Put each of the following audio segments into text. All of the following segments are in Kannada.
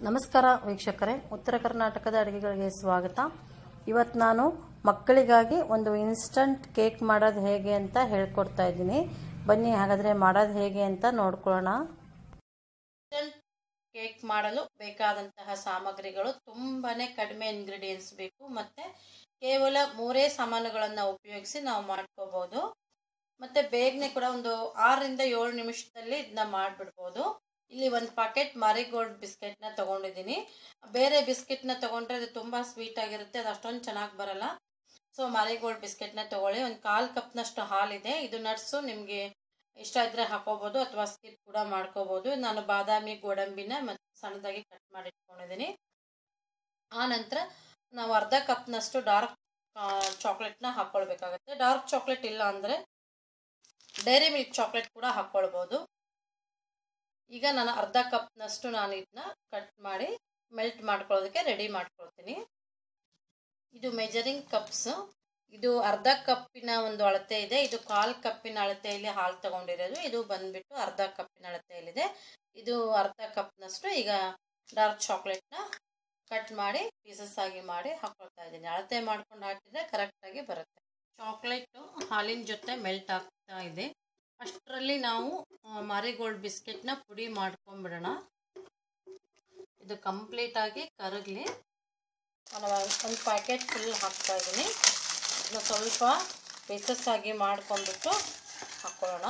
ನಮಸ್ಕಾರ ವೀಕ್ಷಕರೇ ಉತ್ತರ ಕರ್ನಾಟಕದ ಅಡುಗೆಗಳಿಗೆ ಸ್ವಾಗತ ಇವತ್ತು ನಾನು ಮಕ್ಕಳಿಗಾಗಿ ಒಂದು ಇನ್ಸ್ಟಂಟ್ ಕೇಕ್ ಮಾಡೋದು ಹೇಗೆ ಅಂತ ಹೇಳ್ಕೊಡ್ತಾ ಇದ್ದೀನಿ ಬನ್ನಿ ಹಾಗಾದರೆ ಮಾಡೋದು ಹೇಗೆ ಅಂತ ನೋಡ್ಕೊಳ್ಳೋಣ ಇನ್ಸ್ಟಂಟ್ ಕೇಕ್ ಮಾಡಲು ಬೇಕಾದಂತಹ ಸಾಮಗ್ರಿಗಳು ತುಂಬಾ ಕಡಿಮೆ ಇಂಗ್ರೀಡಿಯೆಂಟ್ಸ್ ಬೇಕು ಮತ್ತು ಕೇವಲ ಮೂರೇ ಸಾಮಾನುಗಳನ್ನು ಉಪಯೋಗಿಸಿ ನಾವು ಮಾಡ್ಕೋಬೋದು ಮತ್ತು ಬೇಗನೆ ಕೂಡ ಒಂದು ಆರರಿಂದ ಏಳು ನಿಮಿಷದಲ್ಲಿ ಇದನ್ನ ಮಾಡಿಬಿಡ್ಬೋದು ಇಲ್ಲಿ ಒಂದು ಪ್ಯಾಕೆಟ್ ಮಾರಿಗೋಲ್ಡ್ ಬಿಸ್ಕೆಟ್ನ ತೊಗೊಂಡಿದ್ದೀನಿ ಬೇರೆ ಬಿಸ್ಕೆಟ್ನ ತೊಗೊಂಡ್ರೆ ಅದು ತುಂಬ ಸ್ವೀಟ್ ಆಗಿರುತ್ತೆ ಅದು ಅಷ್ಟೊಂದು ಚೆನ್ನಾಗಿ ಬರಲ್ಲ ಸೊ ಮಾರಿಗೋಲ್ಡ್ ಬಿಸ್ಕೆಟ್ನ ತೊಗೊಳ್ಳಿ ಒಂದು ಕಾಲು ಕಪ್ನಷ್ಟು ಹಾಲಿದೆ ಇದು ನಟ್ಸು ನಿಮಗೆ ಇಷ್ಟ ಇದ್ದರೆ ಹಾಕೋಬೋದು ಅಥವಾ ಸ್ಕಿಪ್ ಕೂಡ ಮಾಡ್ಕೋಬೋದು ನಾನು ಬಾದಾಮಿ ಗೋಡಂಬಿನ ಮತ್ತು ಸಣ್ಣದಾಗಿ ಕಟ್ ಮಾಡಿ ಇಟ್ಕೊಂಡಿದ್ದೀನಿ ಆ ನಂತರ ನಾವು ಅರ್ಧ ಕಪ್ನಷ್ಟು ಡಾರ್ಕ್ ಚಾಕ್ಲೇಟ್ನ ಹಾಕ್ಕೊಳ್ಬೇಕಾಗತ್ತೆ ಡಾರ್ಕ್ ಚಾಕ್ಲೇಟ್ ಇಲ್ಲ ಅಂದರೆ ಡೈರಿ ಮಿಲ್ಕ್ ಚಾಕ್ಲೇಟ್ ಕೂಡ ಹಾಕ್ಕೊಳ್ಬೋದು ಈಗ ನಾನು ಅರ್ಧ ಕಪ್ನಷ್ಟು ನಾನು ಇದನ್ನ ಕಟ್ ಮಾಡಿ ಮೆಲ್ಟ್ ಮಾಡ್ಕೊಳ್ಳೋದಕ್ಕೆ ರೆಡಿ ಮಾಡ್ಕೊಳ್ತೀನಿ ಇದು ಮೆಜರಿಂಗ್ ಕಪ್ಸ್ ಇದು ಅರ್ಧ ಕಪ್ಪಿನ ಒಂದು ಅಳತೆ ಇದೆ ಇದು ಕಾಲು ಕಪ್ಪಿನ ಅಳತೆಯಲ್ಲಿ ಹಾಲು ತಗೊಂಡಿರೋದು ಇದು ಬಂದ್ಬಿಟ್ಟು ಅರ್ಧ ಕಪ್ಪಿನ ಅಳತೆಯಲ್ಲಿದೆ ಇದು ಅರ್ಧ ಕಪ್ನಷ್ಟು ಈಗ ಡಾರ್ಕ್ ಚಾಕ್ಲೇಟ್ನ ಕಟ್ ಮಾಡಿ ಪೀಸಸ್ ಆಗಿ ಮಾಡಿ ಹಾಕೊಳ್ತಾ ಇದ್ದೀನಿ ಅಳತೆ ಮಾಡ್ಕೊಂಡು ಹಾಕಿದ್ರೆ ಕರೆಕ್ಟಾಗಿ ಬರುತ್ತೆ ಚಾಕ್ಲೇಟು ಹಾಲಿನ ಜೊತೆ ಮೆಲ್ಟ್ ಆಗ್ತಾ ಇದೆ ಅಷ್ಟರಲ್ಲಿ ನಾವು ಮಾರಿಗೋಲ್ಡ್ ಬಿಸ್ಕೆಟ್ನ ಪುಡಿ ಮಾಡ್ಕೊಂಬಿಡೋಣ ಇದು ಕಂಪ್ಲೀಟಾಗಿ ಕರಗಲಿ ನಾನು ಒಂದು ಪ್ಯಾಕೆಟ್ ಫುಲ್ ಹಾಕ್ತಾ ಇದ್ದೀನಿ ಇದನ್ನ ಸ್ವಲ್ಪ ಪೀಸಸ್ ಆಗಿ ಮಾಡ್ಕೊಂಡ್ಬಿಟ್ಟು ಹಾಕ್ಕೊಳ್ಳೋಣ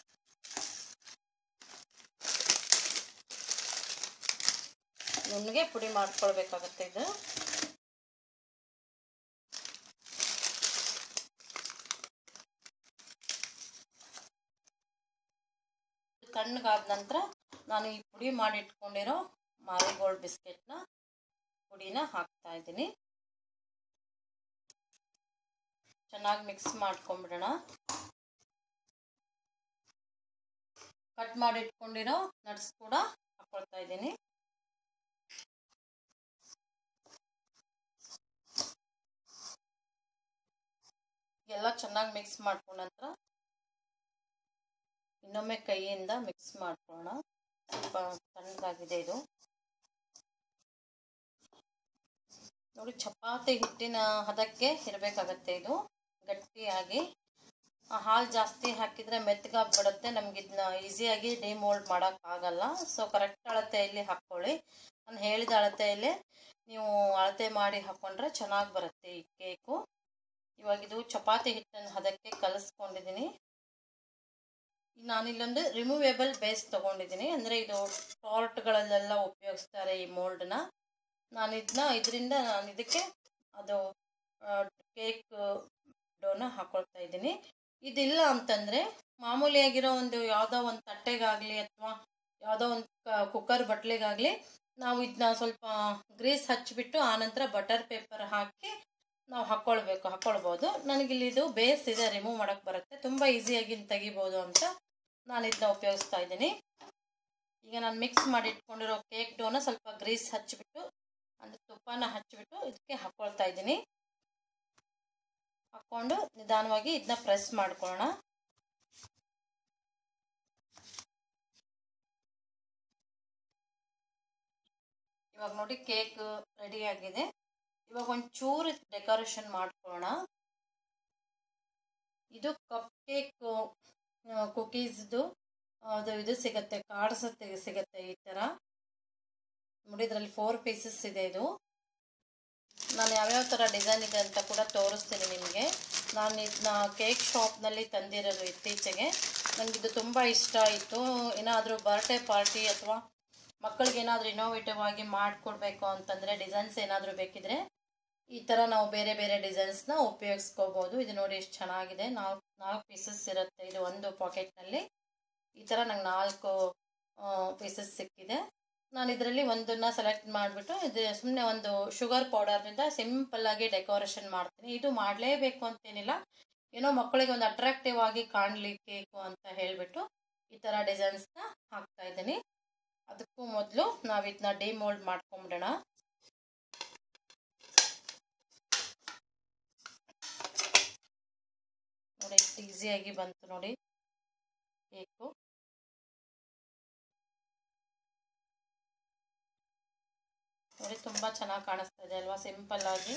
ನುಣ್ಣಗೆ ಪುಡಿ ಮಾಡ್ಕೊಳ್ಬೇಕಾಗತ್ತೆ ಇದು ತಣ್ಣಗಾದ ನಂತರ ನಾನು ಈ ಪುಡಿ ಮಾಡಿ ಇಟ್ಕೊಂಡಿರೋ ಮಾರಿಗೋಲ್ಡ್ ಬಿಸ್ಕೆಟ್ನ ಪುಡಿನ ಹಾಕ್ತಾ ಇದ್ದೀನಿ ಚೆನ್ನಾಗಿ ಮಿಕ್ಸ್ ಮಾಡ್ಕೊಂಬಿಡೋಣ ಕಟ್ ಮಾಡಿ ಇಟ್ಕೊಂಡಿರೋ ನಟ್ಸ್ ಕೂಡ ಹಾಕ್ಕೊಳ್ತಾ ಇದ್ದೀನಿ ಎಲ್ಲ ಚೆನ್ನಾಗಿ ಮಿಕ್ಸ್ ಮಾಡ್ಕೊಂಡ ನಂತರ ಇನ್ನೊಮ್ಮೆ ಕೈಯಿಂದ ಮಿಕ್ಸ್ ಮಾಡ್ಕೊಳ್ಳೋಣ ಸ್ವಲ್ಪ ತಣ್ಣಗಾಗಿದೆ ಇದು ನೋಡಿ ಚಪಾತಿ ಹಿಟ್ಟಿನ ಹದಕ್ಕೆ ಇರಬೇಕಾಗತ್ತೆ ಇದು ಗಟ್ಟಿಯಾಗಿ ಹಾಲು ಜಾಸ್ತಿ ಹಾಕಿದರೆ ಮೆತ್ತಗಾಗ್ಬಿಡುತ್ತೆ ನಮ್ಗೆ ಇದನ್ನ ಈಸಿಯಾಗಿ ಡಿಮೋಲ್ಡ್ ಮಾಡೋಕ್ಕಾಗಲ್ಲ ಸೊ ಕರೆಕ್ಟ್ ಅಳತೆಯಲ್ಲಿ ಹಾಕ್ಕೊಳ್ಳಿ ನಾನು ಹೇಳಿದ ಅಳತೆಯಲ್ಲೇ ನೀವು ಅಳತೆ ಮಾಡಿ ಹಾಕ್ಕೊಂಡ್ರೆ ಚೆನ್ನಾಗಿ ಬರುತ್ತೆ ಈ ಕೇಕು ಇವಾಗ ಇದು ಚಪಾತಿ ಹಿಟ್ಟನ್ನು ಹದಕ್ಕೆ ಕಲಿಸ್ಕೊಂಡಿದ್ದೀನಿ ನಾನಿಲ್ಲೊಂದು ರಿಮೂವೇಬಲ್ ಬೇಸ್ ತೊಗೊಂಡಿದ್ದೀನಿ ಅಂದರೆ ಇದು ಟಾರ್ಟ್ಗಳಲ್ಲೆಲ್ಲ ಉಪಯೋಗಿಸ್ತಾರೆ ಈ ಮೋಲ್ಡ್ನ ನಾನು ಇದನ್ನ ಇದರಿಂದ ನಾನು ಇದಕ್ಕೆ ಅದು ಕೇಕ್ ಡೋನ ಹಾಕೊಳ್ತಾ ಇದ್ದೀನಿ ಇದಿಲ್ಲ ಅಂತಂದರೆ ಮಾಮೂಲಿಯಾಗಿರೋ ಒಂದು ಯಾವುದೋ ಒಂದು ತಟ್ಟೆಗಾಗಲಿ ಅಥವಾ ಯಾವುದೋ ಒಂದು ಕುಕ್ಕರ್ ಬಟ್ಲಿಗಾಗಲಿ ನಾವು ಇದನ್ನ ಸ್ವಲ್ಪ ಗ್ರೀಸ್ ಹಚ್ಚಿಬಿಟ್ಟು ಆನಂತರ ಬಟರ್ ಪೇಪರ್ ಹಾಕಿ ನಾವು ಹಾಕ್ಕೊಳ್ಬೇಕು ಹಾಕ್ಕೊಳ್ಬೋದು ನನಗಿಲ್ಲಿ ಇದು ಬೇಸ್ ಇದೆ ರಿಮೂವ್ ಮಾಡೋಕ್ಕೆ ಬರುತ್ತೆ ತುಂಬ ಈಸಿಯಾಗಿ ತೆಗಿಬೋದು ಅಂತ ನಾನು ಇದನ್ನ ಉಪಯೋಗಿಸ್ತಾ ಇದ್ದೀನಿ ಈಗ ನಾನು ಮಿಕ್ಸ್ ಮಾಡಿ ಇಟ್ಕೊಂಡಿರೋ ಕೇಕ್ ಡೋನ ಸ್ವಲ್ಪ ಗ್ರೀಸ್ ಹಚ್ಚಿಬಿಟ್ಟು ಅಂದರೆ ತುಪ್ಪನ ಹಚ್ಚಿಬಿಟ್ಟು ಇದಕ್ಕೆ ಹಾಕ್ಕೊಳ್ತಾ ಇದ್ದೀನಿ ಹಾಕ್ಕೊಂಡು ನಿಧಾನವಾಗಿ ಇದನ್ನ ಪ್ರೆಸ್ ಮಾಡ್ಕೊಳ್ಳೋಣ ಇವಾಗ ನೋಡಿ ಕೇಕ್ ರೆಡಿ ಆಗಿದೆ ಇವಾಗ ಒಂಚೂರು ಡೆಕೋರೇಷನ್ ಮಾಡ್ಕೊಳ್ಳೋಣ ಇದು ಕಪ್ ಕೇಕ್ ಕುಕೀಸ್ದು ಅದು ಇದು ಸಿಗುತ್ತೆ ಕಾರ್ಡ್ಸ್ ಸಿಗುತ್ತೆ ಈ ಥರ ನೋಡಿ ಇದರಲ್ಲಿ ಫೋರ್ ಪೀಸಸ್ ಇದೆ ಇದು ನಾನು ಯಾವ್ಯಾವ ಥರ ಡಿಸೈನ್ ಇದೆ ಅಂತ ಕೂಡ ತೋರಿಸ್ತೀನಿ ನಿಮಗೆ ನಾನು ಇದನ್ನ ಕೇಕ್ ಶಾಪ್ನಲ್ಲಿ ತಂದಿರೋದು ಇತ್ತೀಚೆಗೆ ನನಗಿದು ತುಂಬ ಇಷ್ಟ ಆಯಿತು ಏನಾದರೂ ಬರ್ಡೇ ಪಾರ್ಟಿ ಅಥವಾ ಮಕ್ಕಳಿಗೆ ಏನಾದರೂ ಇನೋವೇಟಿವ್ ಆಗಿ ಮಾಡಿಕೊಡ್ಬೇಕು ಅಂತಂದರೆ ಡಿಸೈನ್ಸ್ ಏನಾದರೂ ಬೇಕಿದ್ರೆ ಈ ಥರ ನಾವು ಬೇರೆ ಬೇರೆ ಡಿಸೈನ್ಸ್ನ ಉಪಯೋಗಿಸ್ಕೋಬೋದು ಇದು ನೋಡಿ ಎಷ್ಟು ಚೆನ್ನಾಗಿದೆ ನಾಲ್ಕು ನಾಲ್ಕು ಪೀಸಸ್ ಇರುತ್ತೆ ಇದು ಒಂದು ಪಾಕೆಟ್ನಲ್ಲಿ ಈ ಥರ ನಂಗೆ ನಾಲ್ಕು ಪೀಸಸ್ ಸಿಕ್ಕಿದೆ ನಾನು ಇದರಲ್ಲಿ ಒಂದನ್ನು ಸೆಲೆಕ್ಟ್ ಮಾಡಿಬಿಟ್ಟು ಇದು ಸುಮ್ಮನೆ ಒಂದು ಶುಗರ್ ಪೌಡರ್ನಿಂದ ಸಿಂಪಲ್ಲಾಗಿ ಡೆಕೋರೇಷನ್ ಮಾಡ್ತೀನಿ ಇದು ಮಾಡಲೇಬೇಕು ಅಂತೇನಿಲ್ಲ ಏನೋ ಮಕ್ಕಳಿಗೆ ಒಂದು ಅಟ್ರಾಕ್ಟಿವ್ ಆಗಿ ಕಾಣಲಿ ಕೇಕು ಅಂತ ಹೇಳಿಬಿಟ್ಟು ಈ ಥರ ಡಿಸೈನ್ಸ್ನ ಹಾಕ್ತಾ ಇದ್ದೀನಿ ಅದಕ್ಕೂ ಮೊದಲು ನಾವು ಇದನ್ನ ಡಿಮೋಲ್ಡ್ ಮಾಡ್ಕೊಂಬಿಡೋಣ ನೋಡಿ ಎಷ್ಟು ಈಸಿಯಾಗಿ ಬಂತು ನೋಡಿ ಕೇಕು ನೋಡಿ ತುಂಬ ಚೆನ್ನಾಗಿ ಕಾಣಿಸ್ತಾ ಇದೆ ಅಲ್ವಾ ಸಿಂಪಲ್ ಆಗಿ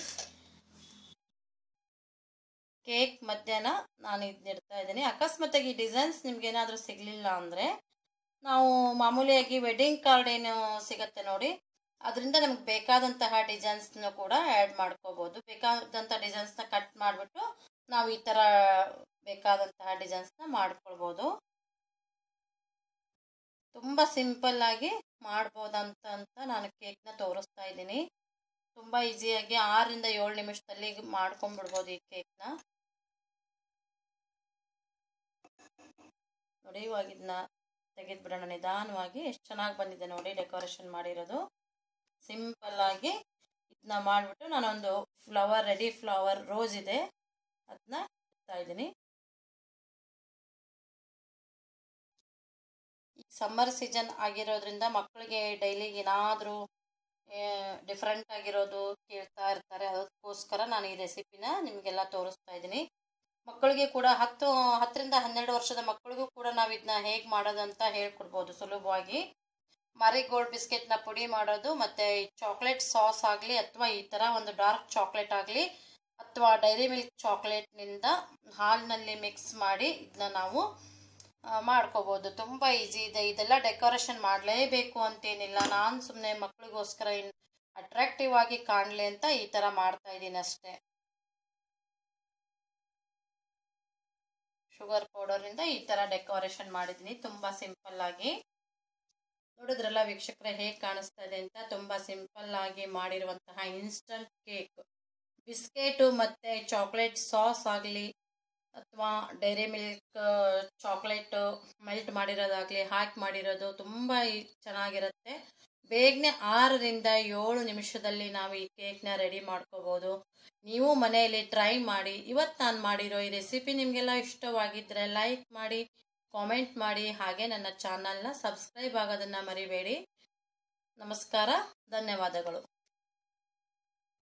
ಕೇಕ್ ಮಧ್ಯಾಹ್ನ ನಾನು ಇದು ಇಡ್ತಾ ಇದ್ದೀನಿ ಅಕಸ್ಮಾತಾಗಿ ಈ ಡಿಸೈನ್ಸ್ ನಿಮ್ಗೆ ಏನಾದರೂ ಸಿಗಲಿಲ್ಲ ಅಂದರೆ ನಾವು ಮಾಮೂಲಿಯಾಗಿ ವೆಡ್ಡಿಂಗ್ ಕಾರ್ಡ್ ಏನು ಸಿಗುತ್ತೆ ನೋಡಿ ಅದರಿಂದ ನಮ್ಗೆ ಬೇಕಾದಂತಹ ಡಿಸೈನ್ಸ್ನ ಕೂಡ ಆ್ಯಡ್ ಮಾಡ್ಕೋಬೋದು ಬೇಕಾದಂಥ ಡಿಸೈನ್ಸ್ನ ಕಟ್ ಮಾಡಿಬಿಟ್ಟು ನಾವು ಈ ಥರ ಬೇಕಾದಂತಹ ಡಿಸೈನ್ಸ್ನ ಮಾಡ್ಕೊಳ್ಬೋದು ತುಂಬ ಸಿಂಪಲ್ ಆಗಿ ಮಾಡ್ಬೋದಂತ ಅಂತ ನಾನು ಕೇಕ್ನ ತೋರಿಸ್ತಾ ಇದ್ದೀನಿ ತುಂಬ ಈಸಿಯಾಗಿ ಆರರಿಂದ ಏಳು ನಿಮಿಷದಲ್ಲಿ ಮಾಡ್ಕೊಂಡ್ಬಿಡ್ಬೋದು ಈ ಕೇಕ್ನ ನೋಡಿ ಇವಾಗ ಇದನ್ನ ತೆಗೆದ್ಬಿಡೋಣ ನಿಧಾನವಾಗಿ ಎಷ್ಟು ಚೆನ್ನಾಗಿ ಬಂದಿದೆ ನೋಡಿ ಡೆಕೋರೇಷನ್ ಮಾಡಿರೋದು ಸಿಂಪಲ್ ಆಗಿ ಇದನ್ನ ಮಾಡಿಬಿಟ್ಟು ನಾನೊಂದು ಫ್ಲವರ್ ರೆಡಿ ಫ್ಲವರ್ ರೋಸ್ ಇದೆ ಅದನ್ನ ಇಡ್ತಾ ಇದ್ದೀನಿ ಸಮ್ಮರ್ ಸೀಸನ್ ಆಗಿರೋದ್ರಿಂದ ಮಕ್ಕಳಿಗೆ ಡೈಲಿಗೆ ಏನಾದರೂ ಡಿಫ್ರೆಂಟ್ ಆಗಿರೋದು ಕೇಳ್ತಾ ಇರ್ತಾರೆ ಅದಕ್ಕೋಸ್ಕರ ನಾನು ಈ ರೆಸಿಪಿನ ನಿಮಗೆಲ್ಲ ತೋರಿಸ್ತಾ ಇದ್ದೀನಿ ಮಕ್ಕಳಿಗೆ ಕೂಡ ಹತ್ತು ಹತ್ತರಿಂದ ಹನ್ನೆರಡು ವರ್ಷದ ಮಕ್ಕಳಿಗೂ ಕೂಡ ನಾವು ಇದನ್ನ ಹೇಗೆ ಮಾಡೋದು ಅಂತ ಹೇಳ್ಕೊಡ್ಬೋದು ಸುಲಭವಾಗಿ ಮರಿ ಗೋಲ್ಡ್ ಬಿಸ್ಕೆಟ್ನ ಪುಡಿ ಮಾಡೋದು ಮತ್ತು ಚಾಕ್ಲೇಟ್ ಸಾಸ್ ಆಗಲಿ ಅಥವಾ ಈ ಥರ ಒಂದು ಡಾರ್ಕ್ ಚಾಕ್ಲೇಟ್ ಆಗಲಿ ಅಥವಾ ಡೈರಿ ಮಿಲ್ಕ್ ಚಾಕ್ಲೇಟ್ನಿಂದ ಹಾಲಿನಲ್ಲಿ ಮಿಕ್ಸ್ ಮಾಡಿ ಇದನ್ನ ನಾವು ಮಾಡ್ಕೋಬೋದು ತುಂಬ ಈಸಿ ಇದೆ ಇದೆಲ್ಲ ಡೆಕೋರೇಷನ್ ಮಾಡಲೇಬೇಕು ಅಂತೇನಿಲ್ಲ ನಾನು ಸುಮ್ಮನೆ ಮಕ್ಕಳಿಗೋಸ್ಕರ ಇನ್ ಅಟ್ರಾಕ್ಟಿವ್ ಆಗಿ ಕಾಣಲಿ ಅಂತ ಈ ಥರ ಮಾಡ್ತಾ ಇದ್ದೀನಿ ಅಷ್ಟೇ ಶುಗರ್ ಪೌಡರಿಂದ ಈ ಥರ ಡೆಕೋರೇಷನ್ ಮಾಡಿದ್ದೀನಿ ತುಂಬ ಸಿಂಪಲ್ ಆಗಿ ನೋಡಿದ್ರಲ್ಲ ವೀಕ್ಷಕರೇ ಹೇಗೆ ಕಾಣಿಸ್ತಾ ಇದೆ ಅಂತ ತುಂಬ ಸಿಂಪಲ್ ಆಗಿ ಮಾಡಿರುವಂತಹ ಇನ್ಸ್ಟಂಟ್ ಕೇಕ್ ಬಿಸ್ಕೆಟು ಮತ್ತು ಚಾಕ್ಲೇಟ್ ಸಾಸ್ ಆಗಲಿ ಅಥವಾ ಡೈರಿ ಮಿಲ್ಕ್ ಚಾಕ್ಲೇಟ್ ಮೆಲ್ಟ್ ಮಾಡಿರೋದಾಗಲಿ ಹಾಕಿ ಮಾಡಿರೋದು ತುಂಬ ಚೆನ್ನಾಗಿರುತ್ತೆ ಬೇಗನೆ ಆರರಿಂದ ಏಳು ನಿಮಿಷದಲ್ಲಿ ನಾವು ಈ ಕೇಕ್ನ ರೆಡಿ ಮಾಡ್ಕೋಬೋದು ನೀವು ಮನೆಯಲ್ಲಿ ಟ್ರೈ ಮಾಡಿ ಇವತ್ತು ನಾನು ಮಾಡಿರೋ ಈ ರೆಸಿಪಿ ನಿಮಗೆಲ್ಲ ಇಷ್ಟವಾಗಿದ್ದರೆ ಲೈಕ್ ಮಾಡಿ ಕಾಮೆಂಟ್ ಮಾಡಿ ಹಾಗೆ ನನ್ನ ಚಾನಲ್ನ ಸಬ್ಸ್ಕ್ರೈಬ್ ಆಗೋದನ್ನು ಮರಿಬೇಡಿ ನಮಸ್ಕಾರ ಧನ್ಯವಾದಗಳು